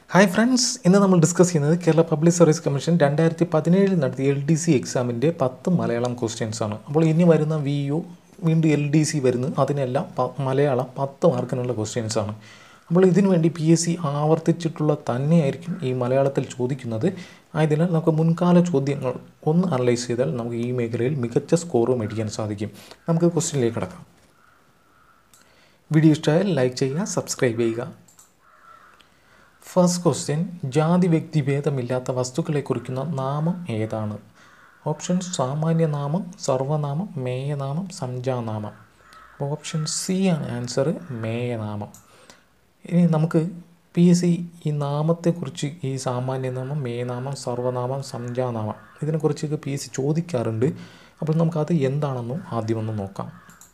hi friends ഇന്ന് നമ്മൾ discuss ചെയ്യുന്നത് കേരള പബ്ലിക് സർവീസ് കമ്മീഷൻ രണ്ടായിരത്തി പതിനേഴിൽ നടത്തിയ എൽ ഡി സി എക്സാമിൻ്റെ പത്ത് മലയാളം ക്വസ്റ്റ്യൻസ് ആണ് അപ്പോൾ ഇനി വരുന്ന വി യു വീണ്ടും എൽ ഡി സി വരുന്നു അതിനെല്ലാം പ- മലയാളം പത്ത് മാർക്കിനുള്ള ക്വസ്റ്റ്യൻസ് ആണ് അപ്പോൾ ഇതിനു വേണ്ടി പി എസ് സി ആവർത്തിച്ചിട്ടുള്ള തന്നെയായിരിക്കും ഈ മലയാളത്തിൽ ചോദിക്കുന്നത് ആയതിനാൽ നമുക്ക് മുൻകാല ചോദ്യങ്ങൾ ഒന്ന് അനലൈസ് ചെയ്താൽ നമുക്ക് ഈ മേഖലയിൽ മികച്ച സ്കോർ മേടിക്കാൻ സാധിക്കും നമുക്ക് ക്വസ്റ്റ്യനിലേക്ക് കിടക്കാം വീഡിയോ ഇഷ്ടമായാൽ ലൈക്ക് ചെയ്യുക സബ്സ്ക്രൈബ് ചെയ്യുക ഫസ്റ്റ് ക്വസ്റ്റ്യൻ ജാതി വ്യക്തിഭേദമില്ലാത്ത വസ്തുക്കളെ കുറിക്കുന്ന നാമം ഏതാണ് ഓപ്ഷൻ സാമാന്യനാമം സർവനാമം മേയനാമം സംജാനാമം ഓപ്ഷൻ സി ആണ് ആൻസർ മേയനാമം ഇനി നമുക്ക് പി എസ് സി ഈ നാമത്തെക്കുറിച്ച് ഈ സാമാന്യനാമം മേയനാമം സർവനാമം സംജാനാമം ഇതിനെക്കുറിച്ചൊക്കെ പി എസ് സി ചോദിക്കാറുണ്ട് അപ്പോൾ നമുക്കത് എന്താണെന്നും ആദ്യം ഒന്ന് നോക്കാം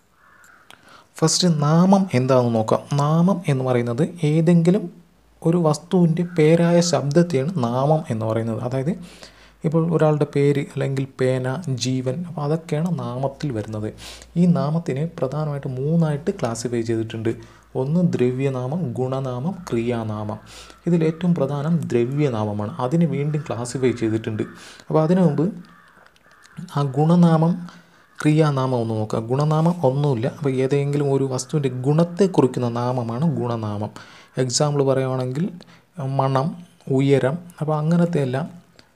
ഫസ്റ്റ് നാമം എന്താണെന്ന് നോക്കാം നാമം എന്ന് പറയുന്നത് ഏതെങ്കിലും ഒരു വസ്തുവിൻ്റെ പേരായ ശബ്ദത്തെയാണ് നാമം എന്ന് പറയുന്നത് അതായത് ഇപ്പോൾ ഒരാളുടെ പേര് അല്ലെങ്കിൽ പേന ജീവൻ അപ്പോൾ അതൊക്കെയാണ് നാമത്തിൽ വരുന്നത് ഈ നാമത്തിനെ പ്രധാനമായിട്ട് മൂന്നായിട്ട് ക്ലാസിഫൈ ചെയ്തിട്ടുണ്ട് ഒന്ന് ദ്രവ്യനാമം ഗുണനാമം ക്രിയാനാമം ഇതിൽ ഏറ്റവും പ്രധാനം ദ്രവ്യനാമമാണ് അതിന് വീണ്ടും ക്ലാസിഫൈ ചെയ്തിട്ടുണ്ട് അപ്പോൾ അതിനു മുമ്പ് ആ ഗുണനാമം ക്രിയാനാമം ഒന്ന് നോക്കുക ഗുണനാമം ഒന്നുമില്ല അപ്പോൾ ഏതെങ്കിലും ഒരു വസ്തുവിൻ്റെ ഗുണത്തെ കുറിക്കുന്ന നാമമാണ് ഗുണനാമം എക്സാമ്പിൾ പറയുവാണെങ്കിൽ മണം ഉയരം അപ്പോൾ അങ്ങനത്തെ എല്ലാം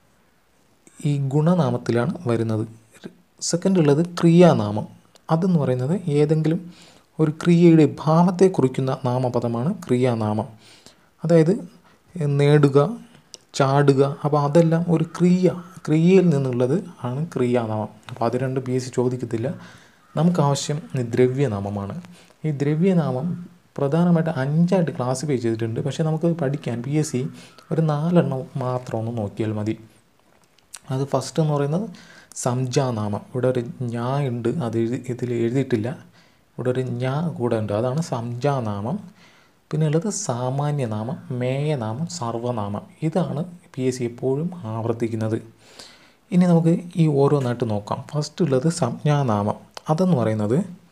ഈ ഗുണനാമത്തിലാണ് വരുന്നത് സെക്കൻഡ് ഉള്ളത് ക്രിയാനാമം അതെന്ന് പറയുന്നത് ഏതെങ്കിലും ഒരു ക്രിയയുടെ ഭാവത്തെ കുറിക്കുന്ന നാമപദമാണ് ക്രിയാനാമം അതായത് നേടുക ചാടുക അപ്പോൾ അതെല്ലാം ഒരു ക്രിയ ക്രിയയിൽ നിന്നുള്ളത് ആണ് ക്രിയാനാമം അപ്പോൾ അത് രണ്ട് പി എസ് സി ചോദിക്കത്തില്ല നമുക്ക് ആവശ്യം ഈ ദ്രവ്യനാമമാണ് ഈ ദ്രവ്യനാമം പ്രധാനമായിട്ട് അഞ്ചായിട്ട് ക്ലാസിഫൈ ചെയ്തിട്ടുണ്ട് പക്ഷേ നമുക്ക് പഠിക്കാൻ പി എസ് സി ഒരു നാലെണ്ണം മാത്രം ഒന്ന് നോക്കിയാൽ മതി അത് ഫസ്റ്റ് എന്ന് പറയുന്നത് സംജാനാമം ഇവിടെ ഒരു ഞാ ഉണ്ട് അത് എഴുതി ഇതിൽ എഴുതിയിട്ടില്ല ഇവിടെ ഒരു ഞാ കൂടെ ഉണ്ട് അതാണ് സംജാനാമം പിന്നെ ഉള്ളത് സാമാന്യനാമം മേയനാമം സർവനാമം ഇതാണ് പി എസ് സി എപ്പോഴും ആവർത്തിക്കുന്നത് ഇനി നമുക്ക് ഈ ഓരോന്നായിട്ട് നോക്കാം ഫസ്റ്റ് ഉള്ളത് സംജ്ഞാനാമം അതെന്ന് പറയുന്നത്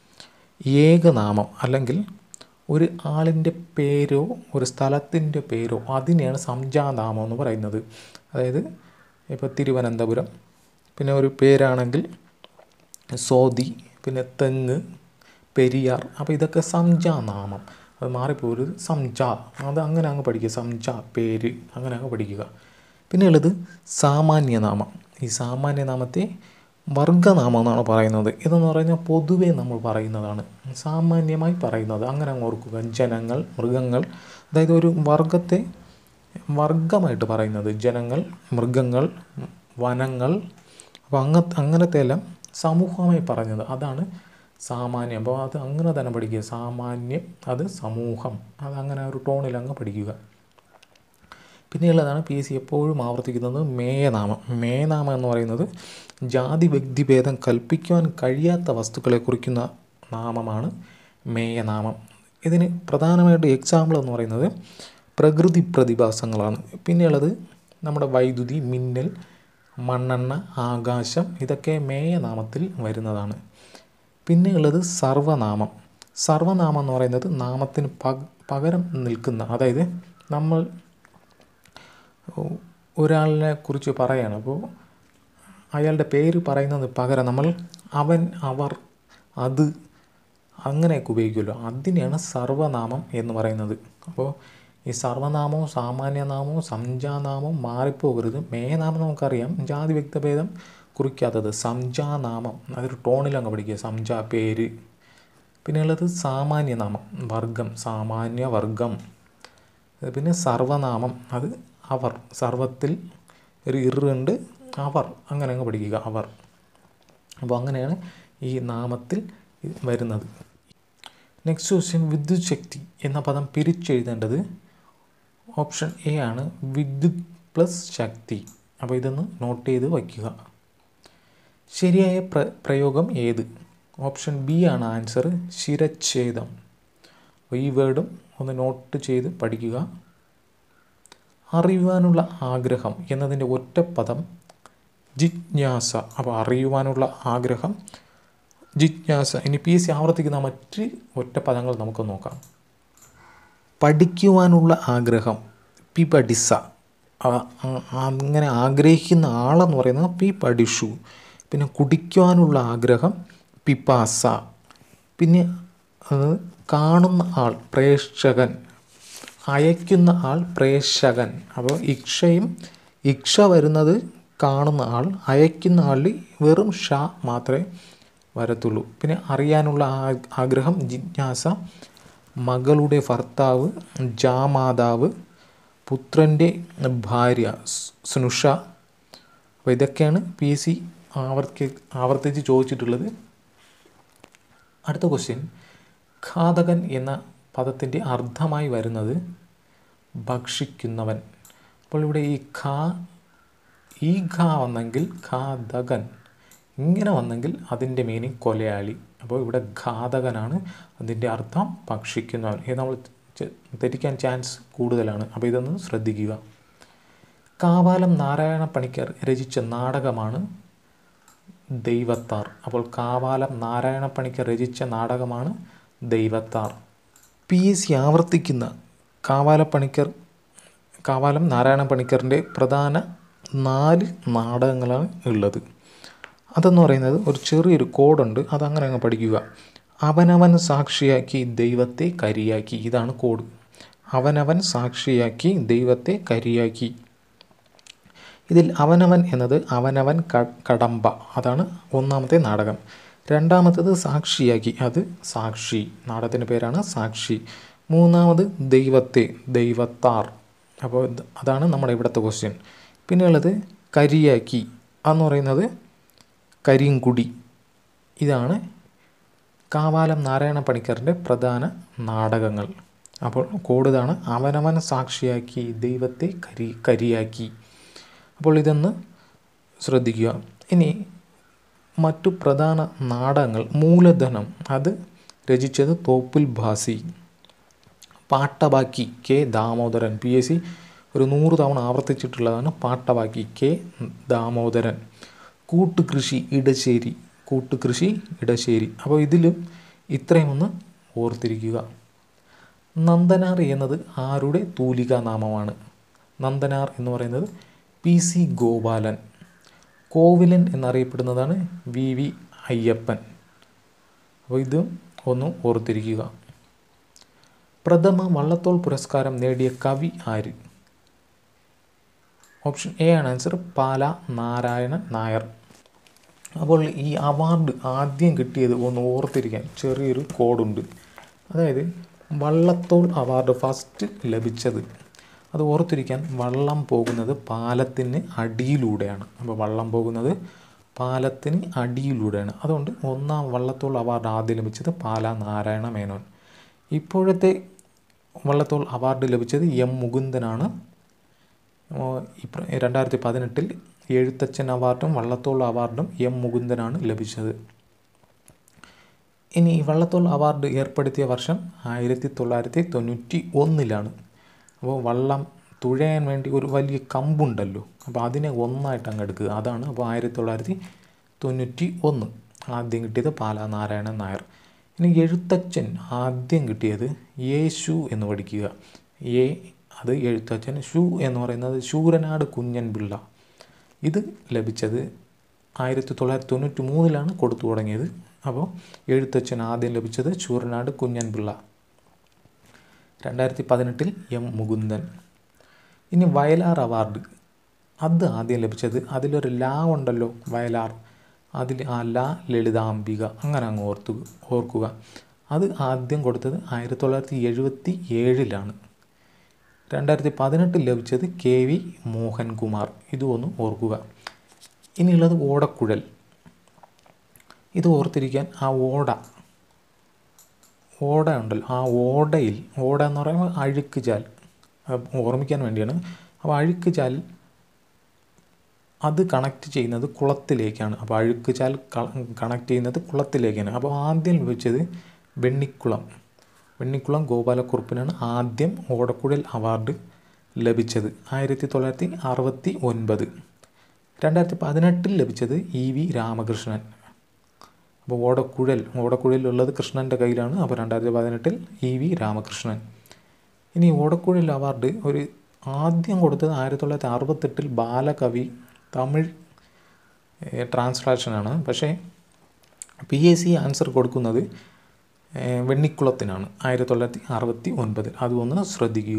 ഏകനാമം അല്ലെങ്കിൽ ഒരു ആളിൻ്റെ പേരോ ഒരു സ്ഥലത്തിൻ്റെ പേരോ അതിനെയാണ് സംജാനാമം എന്ന് പറയുന്നത് അതായത് ഇപ്പോൾ തിരുവനന്തപുരം പിന്നെ ഒരു പേരാണെങ്കിൽ സോതി പിന്നെ തെങ്ങ് പെരിയാർ അപ്പോൾ ഇതൊക്കെ സംജാനാമം അത് മാറിപ്പോയി സംജ അത് അങ്ങനെ അങ്ങ് പഠിക്കുക സംജ പേര് അങ്ങനെ അങ്ങ് പഠിക്കുക പിന്നെ ഉള്ളത് സാമാന്യനാമം ഈ സാമാന്യനാമത്തെ വർഗനാമം എന്നാണ് പറയുന്നത് ഇതെന്ന് പറഞ്ഞാൽ പൊതുവേ നമ്മൾ പറയുന്നതാണ് സാമാന്യമായി പറയുന്നത് അങ്ങനെ അങ്ങ് ഓർക്കുക ജനങ്ങൾ മൃഗങ്ങൾ അതായത് ഒരു വർഗത്തെ വർഗമായിട്ട് പറയുന്നത് ജനങ്ങൾ മൃഗങ്ങൾ വനങ്ങൾ അപ്പോൾ അങ്ങ അങ്ങനത്തെ എല്ലാം സമൂഹമായി പറഞ്ഞത് അതാണ് സാമാന്യം അപ്പോൾ അത് അങ്ങനെ തന്നെ പഠിക്കുക സാമാന്യം അത് സമൂഹം അത് അങ്ങനെ ഒരു ടോണിൽ അങ്ങ് പഠിക്കുക പിന്നെയുള്ളതാണ് പി എസ് സി എപ്പോഴും ആവർത്തിക്കുന്നത് മേയനാമം മേയനാമം എന്ന് പറയുന്നത് ജാതി വ്യക്തിഭേദം കൽപ്പിക്കുവാൻ കഴിയാത്ത വസ്തുക്കളെ കുറിക്കുന്ന നാമമാണ് മേയനാമം ഇതിന് പ്രധാനമായിട്ട് എക്സാമ്പിൾ എന്ന് പറയുന്നത് പ്രകൃതി പ്രതിഭാസങ്ങളാണ് പിന്നെയുള്ളത് നമ്മുടെ വൈദ്യുതി മിന്നൽ മണ്ണെണ്ണ ആകാശം ഇതൊക്കെ മേയനാമത്തിൽ വരുന്നതാണ് പിന്നെ ഉള്ളത് സർവനാമം സർവനാമം എന്ന് പറയുന്നത് നാമത്തിന് പക പകരം നിൽക്കുന്ന അതായത് നമ്മൾ ഒരാളിനെ കുറിച്ച് പറയാണ് അപ്പോൾ അയാളുടെ പേര് പറയുന്നത് പകരം നമ്മൾ അവൻ അവർ അത് അങ്ങനെയൊക്കെ ഉപയോഗിക്കുമല്ലോ അതിനെയാണ് സർവനാമം എന്ന് പറയുന്നത് അപ്പോൾ ഈ സർവനാമവും സാമാന്യനാമവും സംജാനാമവും മാറിപ്പോകരുത് മേനാമം നമുക്കറിയാം ജാതി വ്യക്തഭേദം കുറിക്കാത്തത് സംജാനാമം അതൊരു ടോണിലങ്ങ് പഠിക്കുക സംജ പേര് പിന്നെ ഉള്ളത് സാമാന്യനാമം വർഗം സാമാന്യ വർഗം പിന്നെ സർവനാമം അത് അവർ സർവത്തിൽ ഒരു ഇറുണ്ട് അവർ അങ്ങനെ അങ്ങ് പഠിക്കുക അവർ അപ്പോൾ അങ്ങനെയാണ് ഈ നാമത്തിൽ വരുന്നത് നെക്സ്റ്റ് ക്വസ്റ്റ്യൻ വിദ്യുത് ശക്തി എന്ന പദം പിരിച്ചെഴുതേണ്ടത് ഓപ്ഷൻ എ ആണ് വിദ്യുത് പ്ലസ് ശക്തി അപ്പോൾ ഇതൊന്ന് നോട്ട് ചെയ്ത് വയ്ക്കുക ശരിയായ പ്ര പ്രയോഗം ഏത് ഓപ്ഷൻ ബി ആണ് ആൻസർ ശിരച്ഛേദം അപ്പോൾ ഈ വേർഡും ഒന്ന് നോട്ട് ചെയ്ത് പഠിക്കുക അറിയുവാനുള്ള ആഗ്രഹം എന്നതിൻ്റെ ഒറ്റപ്പദം ജിജ്ഞാസ അപ്പോൾ അറിയുവാനുള്ള ആഗ്രഹം ജിജ്ഞാസ ഇനി പി എസ് സി ആവർത്തിക്കുന്ന മറ്റ് ഒറ്റപ്പദങ്ങൾ നമുക്ക് നോക്കാം പഠിക്കുവാനുള്ള ആഗ്രഹം പി പഠിസ ആ- ആ- അങ്ങനെ ആഗ്രഹിക്കുന്ന ആളെന്ന് പറയുന്നത് പി പഠിഷു പിന്നെ കുടിക്കുവാനുള്ള ആഗ്രഹം പിപാസ പിന്നെ അത് കാണുന്ന ആൾ പ്രേക്ഷകൻ അയക്കുന്ന ആൾ പ്രേക്ഷകൻ അപ്പോൾ ഇക്ഷയും ഇക്ഷ വരുന്നത് കാണുന്ന ആൾ അയക്കുന്ന ആളിൽ വെറും ഷ മാത്രമേ വരത്തുള്ളൂ പിന്നെ അറിയാനുള്ള ആ- ആഗ്രഹം ജിജ്ഞാസ മകളുടെ ഭർത്താവ് ജാമാതാവ് പുത്രൻ്റെ ഭാര്യ സ്- സ്നുഷ അപ്പോൾ ഇതൊക്കെയാണ് പി എസ് സി ആവർത്തി ആവർത്തിച്ച് ചോദിച്ചിട്ടുള്ളത് അടുത്ത ക്വസ്റ്റ്യൻ ഘാതകൻ എന്ന പദത്തിൻ്റെ അർത്ഥമായി വരുന്നത് ഭക്ഷിക്കുന്നവൻ അപ്പോൾ ഇവിടെ ഈ ഖാ ഈ ഘ വന്നെങ്കിൽ ഘാതകൻ ഇങ്ങനെ വന്നെങ്കിൽ അതിൻ്റെ മീനിങ് കൊലയാളി അപ്പോൾ ഇവിടെ ഘാതകനാണ് അതിൻ്റെ അർത്ഥം ഭക്ഷിക്കുന്നവൻ ഇത് നമ്മൾ ചെ- തെറ്റിക്കാൻ ചാൻസ് കൂടുതലാണ് അപ്പോൾ ഇതൊന്ന് ശ്രദ്ധിക്കുക കാവാലം നാരായണ പണിക്കർ രചിച്ച നാടകമാണ് ദൈവത്താർ അപ്പോൾ കാവാലം നാരായണ പണിക്കർ രചിച്ച നാടകമാണ് ദൈവത്താർ പി എസ് സി ആവർത്തിക്കുന്ന കാവാല പണിക്കർ കാവാലം നാരായണ പണിക്കറിൻ്റെ പ്രധാന നാല് നാടകങ്ങളാണ് ഉള്ളത് അതെന്ന് പറയുന്നത് ഒരു ചെറിയൊരു കോഡുണ്ട് അതങ്ങനെ അങ്ങ് പഠിക്കുക അവനവൻ സാക്ഷിയാക്കി ദൈവത്തെ കരിയാക്കി ഇതാണ് കോഡ് അവനവൻ സാക്ഷിയാക്കി ദൈവത്തെ കരിയാക്കി ഇതിൽ അവനവൻ എന്നത് അവനവൻ ക- കടമ്പ അതാണ് ഒന്നാമത്തെ നാടകം രണ്ടാമത്തേത് സാക്ഷിയാക്കി അത് സാക്ഷി നാടകത്തിൻ്റെ പേരാണ് സാക്ഷി മൂന്നാമത് ദൈവത്തെ ദൈവത്താർ അപ്പോൾ ഇത് അതാണ് നമ്മുടെ ഇവിടുത്തെ ക്വസ്റ്റ്യൻ പിന്നെയുള്ളത് കരിയാക്കി എന്ന് പറയുന്നത് കരിങ്കുടി ഇതാണ് കാവാലം നാരായണ പണിക്കറിൻ്റെ പ്രധാന നാടകങ്ങൾ അപ്പോൾ കൂടുതലാണ് അവനവൻ സാക്ഷിയാക്കി ദൈവത്തെ കരി കരിയാക്കി അപ്പോൾ ഇതൊന്ന് ശ്രദ്ധിക്കുക ഇനി മറ്റു പ്രധാന നാടകങ്ങൾ മൂലധനം അത് രചിച്ചത് Thoppil Bhasi Pattabakki K Damodaran P S C ഒരു നൂറ് തവണ ആവർത്തിച്ചിട്ടുള്ളതാണ് പാട്ടബാക്കി കെ ദാമോദരൻ കൂട്ടുകൃഷി ഇടശ്ശേരി കൂട്ടുകൃഷി ഇടശ്ശേരി അപ്പോൾ ഇതിലും ഇത്രയും ഒന്ന് ഓർത്തിരിക്കുക നന്ദനാർ എന്നത് ആരുടെ തൂലികാ നാമമാണ് നന്ദനാർ എന്ന് പറയുന്നത് പി സി ഗോപാലൻ കോവിലൻ എന്നറിയപ്പെടുന്നതാണ് വി വി അയ്യപ്പൻ അപ്പോൾ ഇത് ഒന്ന് ഓർത്തിരിക്കുക പ്രഥമ വള്ളത്തോൾ പുരസ്കാരം നേടിയ കവി ആര് ഓപ്ഷൻ എ ആണ് ആൻസർ പാല നാരായണൻ നായർ അപ്പോൾ ഈ അവാർഡ് ആദ്യം കിട്ടിയത് ഒന്ന് ഓർത്തിരിക്കാൻ ചെറിയൊരു കോഡുണ്ട് അതായത് വള്ളത്തോൾ അവാർഡ് ഫസ്റ്റ് ലഭിച്ചത് അത് ഓർത്തിരിക്കാൻ വള്ളം പോകുന്നത് പാലത്തിന് അടിയിലൂടെയാണ് അപ്പോൾ വള്ളം പോകുന്നത് പാലത്തിന് അടിയിലൂടെയാണ് അതുകൊണ്ട് ഒന്നാം വള്ളത്തോൾ അവാർഡ് ആദ്യം ലഭിച്ചത് പാല നാരായണ മേനോൻ ഇപ്പോഴത്തെ വള്ളത്തോൾ അവാർഡ് ലഭിച്ചത് എം മുകുന്ദനാണ് ഇപ്ര രണ്ടായിരത്തി പതിനെട്ടിൽ എഴുത്തച്ഛൻ അവാർഡും വള്ളത്തോൾ അവാർഡും എം മുകുന്ദനാണ് ലഭിച്ചത് ഇനി ഈ വള്ളത്തോൾ അവാർഡ് ഏർപ്പെടുത്തിയ വർഷം ആയിരത്തി തൊള്ളായിരത്തി തൊണ്ണൂറ്റി ഒന്നിലാണ് അപ്പോൾ വള്ളം തുഴയാൻ വേണ്ടി ഒരു വലിയ കമ്പുണ്ടല്ലോ അപ്പോൾ അതിനെ ഒന്നായിട്ട് അങ്ങ് എടുക്കുക അതാണ് അപ്പോൾ ആയിരത്തി തൊള്ളായിരത്തി തൊണ്ണൂറ്റി ഒന്ന് ആദ്യം കിട്ടിയത് പാലാ നാരായണൻ നായർ ഇനി എഴുത്തച്ഛൻ ആദ്യം കിട്ടിയത് യേശു എന്ന് പഠിക്കുക ഏ അത് എഴുത്തച്ഛൻ ഷു എന്ന് പറയുന്നത് ശൂരനാട് കുഞ്ഞൻ പിള്ള ഇത് ലഭിച്ചത് ആയിരത്തി തൊള്ളായിരത്തി തൊണ്ണൂറ്റി മൂന്നിലാണ് കൊടുത്തു തുടങ്ങിയത് അപ്പോൾ എഴുത്തച്ഛൻ ആദ്യം ലഭിച്ചത് ശൂരനാട് കുഞ്ഞൻ പിള്ള രണ്ടായിരത്തി പതിനെട്ടിൽ എം മുകുന്ദൻ ഇനി വയലാർ അവാർഡ് അത് ആദ്യം ലഭിച്ചത് അതിലൊരു ലാ ഉണ്ടല്ലോ വയലാർ അതിൽ ആ ലാ ലളിതാംബിക അങ്ങനെ അങ്ങ് ഓർത്തു ഓർക്കുക അത് ആദ്യം കൊടുത്തത് ആയിരത്തി തൊള്ളായിരത്തി എഴുപത്തി ഏഴിലാണ് രണ്ടായിരത്തി പതിനെട്ടിൽ ലഭിച്ചത് കെ വി മോഹൻകുമാർ ഇതും ഒന്ന് ഓർക്കുക ഇനിയുള്ളത് ഓടക്കുഴൽ ഇത് ഓർത്തിരിക്കാൻ ആ ഓട ഓട ഉണ്ടല്ലോ ആ ഓടയിൽ ഓട എന്ന് പറയുമ്പോൾ അഴുക്ക് ചാൽ അത് ഓർമ്മിക്കാൻ വേണ്ടിയാണ് അപ്പോൾ അഴുക്ക് ചാൽ അത് കണക്ട് ചെയ്യുന്നത് കുളത്തിലേക്കാണ് അപ്പോൾ അഴുക്ക് ചാൽ കണക്ട് ചെയ്യുന്നത് കുളത്തിലേക്കാണ് അപ്പോൾ ആദ്യം ലഭിച്ചത് വെണ്ണിക്കുളം വെണ്ണിക്കുളം ഗോപാലക്കുറുപ്പിനാണ് ആദ്യം ഓടക്കുഴൽ അവാർഡ് ലഭിച്ചത് ആയിരത്തി തൊള്ളായിരത്തി അറുപത്തി ഒൻപത് രണ്ടായിരത്തി പതിനെട്ടിൽ ലഭിച്ചത് ഇ വി രാമകൃഷ്ണൻ അപ്പോൾ ഓടക്കുഴൽ ഓടക്കുഴലുള്ളത് കൃഷ്ണൻ്റെ കയ്യിലാണ് അപ്പോൾ രണ്ടായിരത്തി പതിനെട്ടിൽ ഇ വി രാമകൃഷ്ണൻ ഇനി ഓടക്കുഴൽ അവാർഡ് ഒരു ആദ്യം കൊടുത്തത് ആയിരത്തി തൊള്ളായിരത്തി അറുപത്തെട്ടിൽ ബാലകവി തമിഴ് ട്രാൻസ്ലേഷനാണ് പക്ഷേ പി എസ് സി ആൻസർ കൊടുക്കുന്നത് ഏഹ്, വെണ്ണിക്കുളത്തിനാണ് ആയിരത്തി തൊള്ളായിരത്തി അറുപത്തി ഒൻപതിൽ അതൊന്ന് ശ്രദ്ധിക്കുക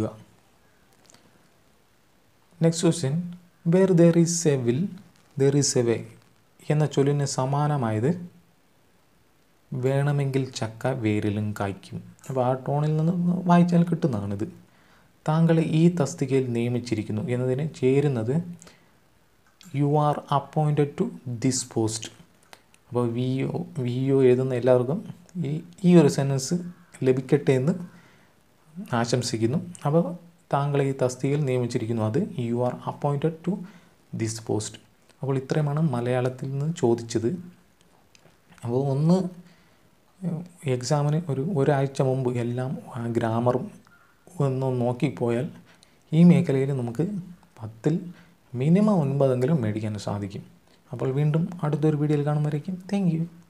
next question where there is a will there is a way എന്ന ചൊല്ലിന് സമാനമായത് വേണമെങ്കിൽ ചക്ക വേരിലും കായ്ക്കും അപ്പോൾ ആ ടോണിൽ നിന്ന് വായിച്ചാൽ കിട്ടുന്നതാണിത് താങ്കളെ ഈ തസ്തികയിൽ നിയമിച്ചിരിക്കുന്നു എന്നതിന് ചേരുന്നത് you are appointed to this post അപ്പോൾ വി ഒ വി ഒ എഴുതുന്ന എല്ലാവർക്കും ഈ ഈ ഒരു സെൻറ്റൻസ് ലഭിക്കട്ടെ എന്ന് ആശംസിക്കുന്നു അപ്പോൾ താങ്കളെ ഈ തസ്തികയിൽ നിയമിച്ചിരിക്കുന്നു അത് you are appointed to this post അപ്പോൾ ഇത്രയുമാണ് മലയാളത്തിൽ നിന്ന് ചോദിച്ചത് അപ്പോൾ ഒന്ന് എക്സാമിന് ഒരു ഒരാഴ്ച മുമ്പ് എല്ലാം ആ ഗ്രാമറും ഒന്ന് നോക്കിപ്പോയാൽ ഈ മേഖലയിൽ നമുക്ക് പത്തിൽ മിനിമം ഒൻപതെങ്കിലും മേടിക്കാൻ സാധിക്കും അപ്പോൾ വീണ്ടും അടുത്തൊരു വീഡിയോയിൽ കാണുമ്പോഴേക്കും താങ്ക് യു